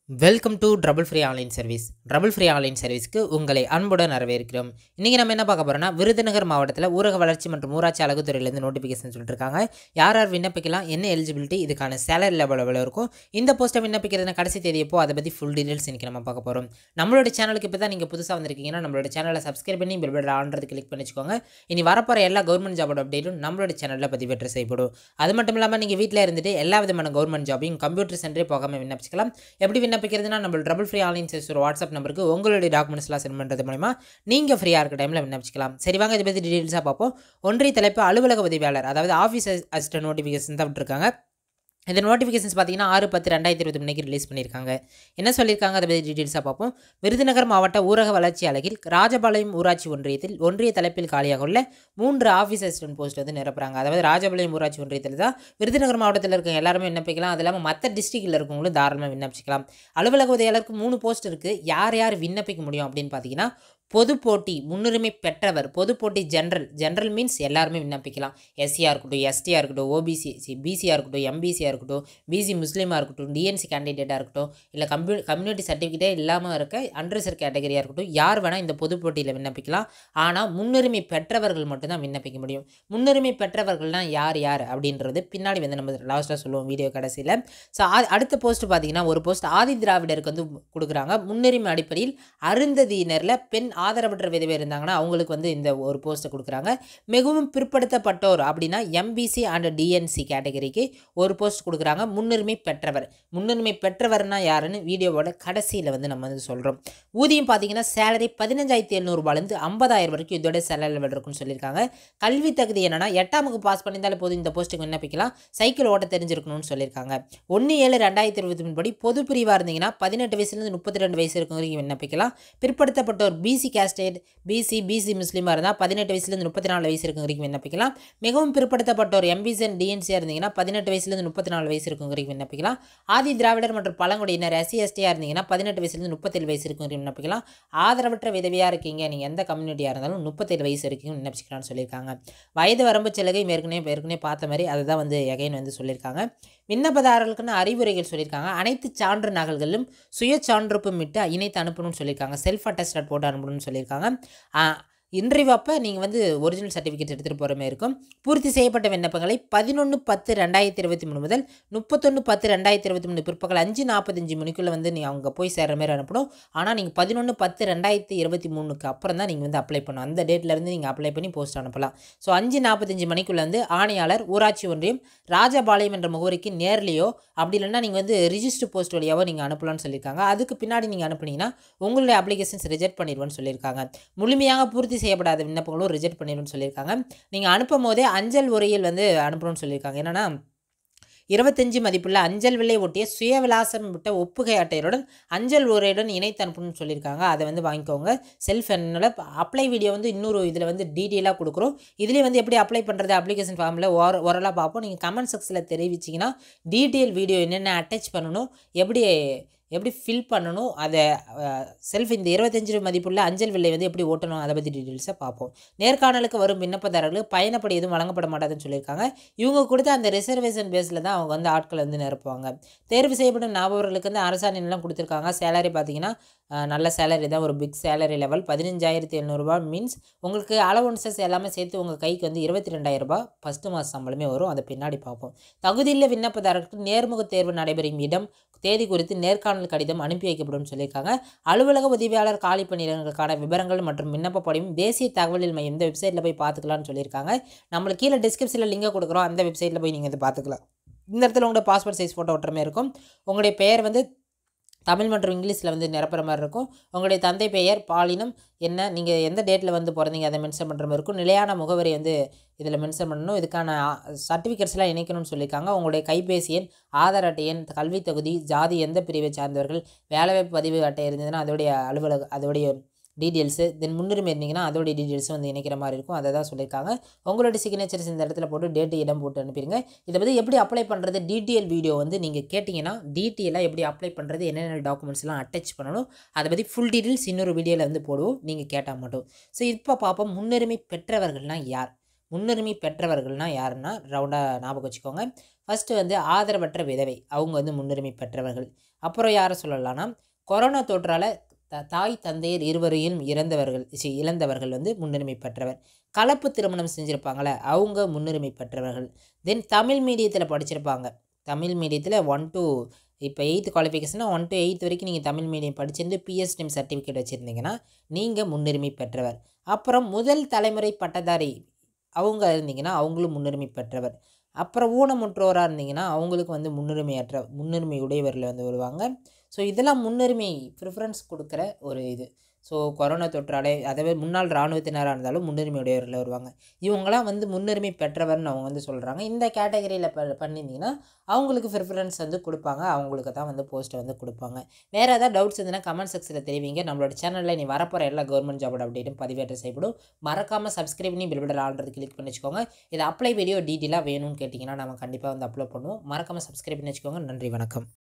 welcome to trouble free online service trouble free online சர்வீஸ்க்கு உங்களை அன்புடன் வரவேற்கிறோம் இன்றைக்கி நம்ம என்ன பார்க்க போகிறோம்னா விருதுநகர் மாவட்டத்தில் ஊரக வளர்ச்சி மற்றும் ஊராட்சி அழகுத்துறையிலேருந்து நோட்டிஃபிகேஷன் சொல்லிட்டு இருக்காங்க யார் யார் விண்ணப்பிக்கலாம் என்ன எலிஜிபிலிட்டி இதுக்கான சேலரி லெவல் எவ்வளோ இருக்கும் இந்த போஸ்ட்டை விண்ணப்பிக்கிறதுன கடைசி தேதி எப்போ அதை பற்றி ஃபுல் டீடைல்ஸ் இன்றைக்கி நம்ம பார்க்க போகிறோம் நம்மளோட சேனலுக்கு இப்போ தான் நீங்கள் புதுசாக வந்திருக்கீங்கன்னா நம்மளோட சேனலை சப்ஸ்கிரைப் பண்ணி பெல் பட்டன் ஆன்றது கிளிக் பண்ணி வச்சுக்கோங்க இனி வரப்போகிற எல்லா கவர்மெண்ட் ஜாபோட அப்டேட்டும் நம்மளோட சேனலில் பதிவேற்ற செய்யப்படும் அது மட்டும் இல்லாமல் நீங்கள் வீட்டில் இருந்துட்டு எல்லா விதமான கவர்மெண்ட் ஜாபையும் கம்ப்யூட்டர் சென்டரே போகாமல் விண்ணப்பிச்சுக்கலாம் எப்படி விண்ணப்பிக்கிறதுனா நம்ம டபுள் ஃப்ரீ ஆன்லைன் சர்வீஸ் ஒரு வாட்ஸ்அப் நம்பருக்கு உங்களுடைய டாக்குமெண்ட்ஸ்லாம் சென்ட் பண்ணுறது மூலமா நீங்கள் ஃப்ரீயாக இருக்க டைமில் விண்ணப்பிச்சிக்கலாம் சரி வாங்க இதை பற்றி டீட்டெயில்ஸாக பார்ப்போம் ஒன்றிய தலைப்பு அலுவலக உதவியாளர் அதாவது ஆஃபீஸ் அசிஸ்டன்ட் நோட்டிஃபிகேஷன் தான் விட்டுருக்காங்க இந்த நோட்டிஃபிகேஷன்ஸ் பார்த்தீங்கன்னா ஆறு பத்து ரெண்டாயிரத்தி இருபத்தி மூணுக்கு ரிலீஸ் பண்ணியிருக்காங்க என்ன சொல்லியிருக்காங்க அதை பற்றி டீட்டெயில்ஸாக பார்ப்போம் விருதுநகர் மாவட்ட ஊரக வளர்ச்சி அலகில் ராஜபாளையம் ஊராட்சி ஒன்றியத்தில் ஒன்றிய தலைப்பில் காலியாக உள்ள மூன்று ஆஃபீஸ் அசிஸ்டன்ட் போஸ்ட் வந்து நிரப்புறாங்க அதாவது ராஜபாளையம் ஊராட்சி ஒன்றியத்தில் தான் விருதுநகர் மாவட்டத்தில் இருக்க எல்லாருமே விண்ணப்பிக்கலாம் அது இல்லாமல் மற்ற டிஸ்ட்ரிக்டில் இருக்கவங்களும் தாராளமாக விண்ணப்பிச்சிக்கலாம் அலுவலக உதவியாளருக்கு மூணு போஸ்ட் இருக்குது யார் யார் விண்ணப்பிக்க முடியும் அப்படின்னு பார்த்தீங்கன்னா பொது போட்டி முன்னுரிமை பெற்றவர் பொது போட்டி ஜென்ரல் ஜென்ரல் மீன்ஸ் எல்லாருமே விண்ணப்பிக்கலாம் எஸ்சியாக இருக்கட்டும் எஸ்டியாக இருக்கட்டும் ஓபிசி பிசியாக இருக்கட்டும் எம்பிசியாக இருக்கட்டும் பிசி முஸ்லீமாக இருக்கட்டும் டிஎன்சி கேண்டிடேட்டாக இருக்கட்டும் இல்லை கம்யூ கம்யூனிட்டி சர்டிஃபிகேட்டே இல்லாமல் இருக்க அன்ரிசர் கேட்டகரியாக இருக்கட்டும் யார் வேணால் இந்த பொது போட்டியில் விண்ணப்பிக்கலாம் ஆனால் முன்னுரிமை பெற்றவர்கள் மட்டும்தான் விண்ணப்பிக்க முடியும் முன்னுரிமை பெற்றவர்கள்னால் யார் யார் அப்படின்றது பின்னாடி வந்து நம்ம லாஸ்ட்டாக சொல்லுவோம் வீடியோ கடைசியில் ஸோ அடுத்த போஸ்ட் பார்த்தீங்கன்னா ஒரு போஸ்ட் ஆதி திராவிடருக்கு வந்து கொடுக்குறாங்க முன்னுரிமை அடிப்படையில் அருந்ததியினரில் பெண் ஆதரவற்ற விதவை இருந்தாங்கன்னா அவங்களுக்கு வந்து இந்த ஒரு போஸ்ட்டை கொடுக்குறாங்க மிகவும் பிற்படுத்தப்பட்டோர் அப்படின்னா எம்பிசி அண்ட் டிஎன்சி கேட்டகரிக்கு ஒரு போஸ்ட் கொடுக்குறாங்க முன்னுரிமை பெற்றவர் முன்னுரிமை பெற்றவர்னா யாருன்னு வீடியோவோட கடைசியில் வந்து நம்ம வந்து சொல்கிறோம் ஊதியம் பார்த்தீங்கன்னா சேலரி பதினஞ்சாயிரத்தி எழுநூறுபாலேருந்து ஐம்பதாயிரம் வரைக்கும் இதோட சேலரி லெவல் இருக்குன்னு சொல்லியிருக்காங்க கல்வி தகுதி என்னன்னா எட்டாம் வகுப்பு பாஸ் பண்ணியிருந்தாலே போதும் இந்த போஸ்ட்டுக்கு விண்ணப்பிக்கலாம் சைக்கிள் ஓட்ட தெரிஞ்சிருக்கணும்னு சொல்லியிருக்காங்க ஒன்று ஏழு ரெண்டாயிரத்தி இருபத்தி மூணு படி பொது பிரிவாக இருந்தீங்கன்னா பதினெட்டு வயசுலேருந்து முப்பத்தி ரெண்டு வயசு இருக்கவங்க விண்ணப்பிக்கலாம் பிற்படுத்தப்பட்டோர் பிசி கேஸ்டேட் பிசி பிசி முஸ்லீமாக இருந்தால் பதினெட்டு வயசுலேருந்து முப்பத்தி நாலு வயசு இருக்கும் வரைக்கும் விண்ணப்பிக்கலாம் மிகவும் பிற்படுத்தப்பட்டோர் எம்பிசி அண்ட் டிஎன்சியாக இருந்தீங்கன்னா பதினெட்டு வயசுலேருந்து முப்பத்தி நாலு வயசு இருக்கும் வரைக்கும் விண்ணப்பிக்கலாம் ஆதி திராவிடர் மற்றும் பழங்குடியினர் எஸ்சி எஸ்டியாக இருந்தீங்கன்னா பதினெட்டு வயசுலேருந்து முப்பத்தேழு வயசு இருக்கும் வரைக்கும் விண்ணப்பிக்கலாம் ஆதரவற்ற விதவியாக இருக்கீங்க நீங்கள் எந்த கம்யூனிட்டியாக இருந்தாலும் முப்பத்தேழு வயசு வரைக்கும் விண்ணப்பிக்கலாம்னு சொல்லியிருக்காங்க வயது வரம்பு சிலகை ஏற்கனவே ஏற்கனவே பார்த்த மாதிரி அதை தான் வந்து எகைன் வந்து சொல்லியிருக்காங்க விண்ணப்பதாரர்களுக்குன்னு அறிவுரைகள் சொல்லியிருக்காங்க அனைத்து சான்று நகல்களும் சுய சான்றொப்பும் விட்டு இணைத்து அனுப்பணும்னு சொல்லியிருக்காங்க செல்ஃப் அட்டஸ்டட் போட்டு அனுப்பணும்னு சொல்லியிருக்காங்க இன்றைவு அப்போ நீங்கள் வந்து ஒரிஜினல் சர்டிஃபிகேட் எடுத்துகிட்டு போகிற மாதிரி இருக்கும் பூர்த்தி செய்யப்பட்ட விண்ணப்பங்களை பதினொன்று பத்து ரெண்டாயிரத்தி இருபத்தி மூணு முதல் முப்பத்தொன்று பத்து ரெண்டாயிரத்தி இருபத்தி மூணு பிற்பகல் அஞ்சு நாற்பத்தஞ்சு மணிக்குள்ளே வந்து நீ அவங்க போய் சேர்கிற மாதிரி அனுப்பணும் ஆனால் நீங்கள் பதினொன்று பத்து ரெண்டாயிரத்தி இருபத்தி மூணுக்கு அப்புறம் தான் நீங்கள் வந்து அப்ளை பண்ணணும் அந்த டேட்லேருந்து நீங்கள் அப்ளை பண்ணி போஸ்ட் அனுப்பலாம் ஸோ அஞ்சு நாற்பத்தஞ்சு மணிக்குள்ளே வந்து ஆணையாளர் ஊராட்சி ஒன்றியம் ராஜபாளையம் என்ற முகவரிக்கு நேர்லேயோ அப்படி இல்லைன்னா நீங்கள் வந்து ரிஜிஸ்டர் போஸ்ட் வழியாவோ நீங்கள் அனுப்பலாம்னு சொல்லியிருக்காங்க அதுக்கு பின்னாடி நீங்கள் அனுப்புனீங்கன்னா உங்களுடைய அப்ளிகேஷன்ஸ் ரிஜெக்ட் பண்ணிடுவோன்னு சொல்லியிருக்காங்க முழுமையாக பூர்த்தி செய்யப்படாத விண்ணப்பங்களும் ரிஜெக்ட் பண்ணிடும்னு சொல்லியிருக்காங்க நீங்கள் அனுப்பும் போதே அஞ்சல் உரையில் வந்து அனுப்பணும்னு சொல்லியிருக்காங்க என்னென்னா இருபத்தஞ்சு மதிப்புள்ள அஞ்சல் விலை ஒட்டிய சுயவிலாசம் விட்ட ஒப்புகை அட்டையுடன் அஞ்சல் உரையுடன் இணைத்து அனுப்பணும்னு சொல்லியிருக்காங்க அதை வந்து வாங்கிக்கோங்க செல்ஃப் என்னோட அப்ளை வீடியோ வந்து இன்னொரு இதில் வந்து டீட்டெயிலாக கொடுக்குறோம் இதுலேயே வந்து எப்படி அப்ளை பண்ணுறது அப்ளிகேஷன் ஃபார்மில் ஓர ஓரலாக பார்ப்போம் நீங்கள் கமெண்ட் செக்ஷனில் தெரிவிச்சிங்கன்னா டீட்டெயில் வீடியோ என்னென்ன அட்டாச் பண்ணணும் எப்படி எப்படி ஃபில் பண்ணணும் அதை செல்ஃப் இந்த இருபத்தஞ்சு மதிப்புள்ள அஞ்சல் விலை வந்து எப்படி ஓட்டணும் அதை பற்றி டீட்டெயில்ஸை பார்ப்போம் நேர்காணலுக்கு வரும் விண்ணப்பதாரர்களுக்கு பயணப்படி எதுவும் வழங்கப்பட மாட்டாதுன்னு சொல்லியிருக்காங்க இவங்க கொடுத்த அந்த ரிசர்வேஷன் பேஸில் தான் அவங்க வந்து ஆட்களை வந்து நிரப்புவாங்க தேர்வு செய்யப்படும் நபர்களுக்கு வந்து அரசாணைலாம் கொடுத்துருக்காங்க சேலரி பார்த்தீங்கன்னா நல்ல சேலரி தான் ஒரு பிக் சேலரி லெவல் பதினஞ்சாயிரத்தி எழுநூறுபா மீன்ஸ் உங்களுக்கு அலவன்சஸ் எல்லாமே சேர்த்து உங்கள் கைக்கு வந்து இருபத்தி ரெண்டாயிரரூபா ஃபஸ்ட்டு மாதம் சம்பளமே வரும் அதை பின்னாடி பார்ப்போம் தகுதியில் விண்ணப்பதாரர்களுக்கு நேர்முக தேர்வு நடைபெறும் இடம் தேதி குறித்து நேர்காணல் கடிதம் அனுப்பி வைக்கப்படும் சொல்லியிருக்காங்க அலுவலக உதவியாளர் காலி பணியிடங்களுக்கான விவரங்கள் மற்றும் விண்ணப்ப படியும் தேசிய தகவலில் மையம் இந்த வெப்சைட்டில் போய் பார்த்துக்கலாம்னு சொல்லியிருக்காங்க நம்மளுக்கு கீழே டிஸ்கிரிப்ஷனில் லிங்கை கொடுக்குறோம் அந்த வெப்சைட்டில் போய் நீங்கள் இதை பார்த்துக்கலாம் இந்த இடத்துல உங்களோட பாஸ்போர்ட் சைஸ் ஃபோட்டோ ஒட்டுற மாதிரி இருக்கும் உங்களுடைய பெயர் வந்து தமிழ் மற்றும் இங்கிலீஷில் வந்து நிரப்புற மாதிரி இருக்கும் உங்களுடைய தந்தை பெயர் பாலினம் என்ன நீங்கள் எந்த டேட்டில் வந்து பிறந்தீங்க அதை மென்ஷன் பண்ணுற மாதிரி இருக்கும் நிலையான முகவரி வந்து இதில் மென்ஷன் பண்ணணும் இதுக்கான சர்டிஃபிகேட்ஸ்லாம் இணைக்கணும்னு சொல்லியிருக்காங்க உங்களுடைய கைபேசி எண் ஆதார் அட்டை எண் கல்வி தகுதி ஜாதி எந்த பிரிவை சார்ந்தவர்கள் வேலைவாய்ப்பு பதிவு அட்டை இருந்ததுன்னா அதோடைய அலுவலக அதோடைய டீட்டெயில்ஸு தென் முன்னுரிமை இருந்தீங்கன்னா அதோடைய டீட்டெயில்ஸும் வந்து இணைக்கிற மாதிரி இருக்கும் அதை தான் சொல்லியிருக்காங்க உங்களோட சிக்னேச்சர்ஸ் இந்த இடத்துல போட்டு டேட்டு இடம் போட்டு அனுப்பிடுங்க இதை பற்றி எப்படி அப்ளை பண்ணுறது டீட்டெயில் வீடியோ வந்து நீங்கள் கேட்டிங்கன்னா டீட்டெயிலாக எப்படி அப்ளை பண்ணுறது என்னென்ன டாக்குமெண்ட்ஸ்லாம் அட்டாச் பண்ணணும் அதை பற்றி ஃபுல் டீட்டெயில்ஸ் இன்னொரு வீடியோவில் வந்து போடுவோம் நீங்கள் கேட்டால் மட்டும் ஸோ இப்போ பார்ப்போம் முன்னுரிமை பெற்றவர்கள்னால் யார் முன்னுரிமை பெற்றவர்கள்னால் யாருன்னா ரவுண்டாக ஞாபகம் வச்சுக்கோங்க ஃபஸ்ட்டு வந்து ஆதரவற்ற விதவை அவங்க வந்து முன்னுரிமை பெற்றவர்கள் அப்புறம் யாரை சொல்லலாம்னா கொரோனா தொற்றால் த தாய் தந்தையர் இருவரையும் இறந்தவர்கள் சி இழந்தவர்கள் வந்து முன்னுரிமை பெற்றவர் கலப்பு திருமணம் செஞ்சுருப்பாங்களே அவங்க முன்னுரிமை பெற்றவர்கள் தென் தமிழ் மீடியத்தில் படிச்சிருப்பாங்க தமிழ் மீடியத்தில் ஒன் டு இப்போ எயித்து குவாலிஃபிகேஷனாக ஒன் டு எயித் வரைக்கும் நீங்கள் தமிழ் மீடியம் படிச்சிருந்து பிஎஸ்டிஎம் சர்டிஃபிகேட் வச்சுருந்தீங்கன்னா நீங்கள் முன்னுரிமை பெற்றவர் அப்புறம் முதல் தலைமுறை பட்டதாரி அவங்க இருந்தீங்கன்னா அவங்களும் முன்னுரிமை பெற்றவர் அப்புறம் ஊனமுற்றோராக இருந்தீங்கன்னா அவங்களுக்கு வந்து முன்னுரிமையற்ற முன்னுரிமை உடையவரில் வந்து வருவாங்க ஸோ இதெல்லாம் முன்னுரிமை ப்ரிஃபரன்ஸ் கொடுக்குற ஒரு இது ஸோ கொரோனா தொற்றாலே அதவே முன்னாள் இராணுவத்தினராக இருந்தாலும் முன்னுரிமை உடையவரில் வருவாங்க இவங்களாம் வந்து முன்னுரிமை பெற்றவர்னு அவங்க வந்து சொல்கிறாங்க இந்த கேட்டகரியில் ப பண்ணியிருந்தீங்கன்னா அவங்களுக்கு ப்ரிஃபரன்ஸ் வந்து கொடுப்பாங்க அவங்களுக்கு தான் வந்து போஸ்ட்டை வந்து கொடுப்பாங்க வேறு ஏதாவது டவுட்ஸ் இருந்ததுன்னா கமெண்ட் செக்ஷனில் தெரிவிங்க நம்மளோட சேனலில் நீ வரப்போகிற எல்லா கவர்மெண்ட் ஜாபோட அப்டேட்டும் பதிவேற்றம் செய்யப்படும் மறக்காமல் சப்ஸ்கிரைப் பண்ணி பில் பட்டன் ஆல்ரெடி கிளிக் பண்ணி வச்சுக்கோங்க இது அப்ளை வீடியோ டீட்டெயிலாக வேணும்னு கேட்டிங்கன்னா நம்ம கண்டிப்பாக வந்து அப்லோட் பண்ணுவோம் மறக்காமல் சப்ஸ்கிரைப் பண்ணி வச்சுக்கோங்க நன்றி வணக்கம்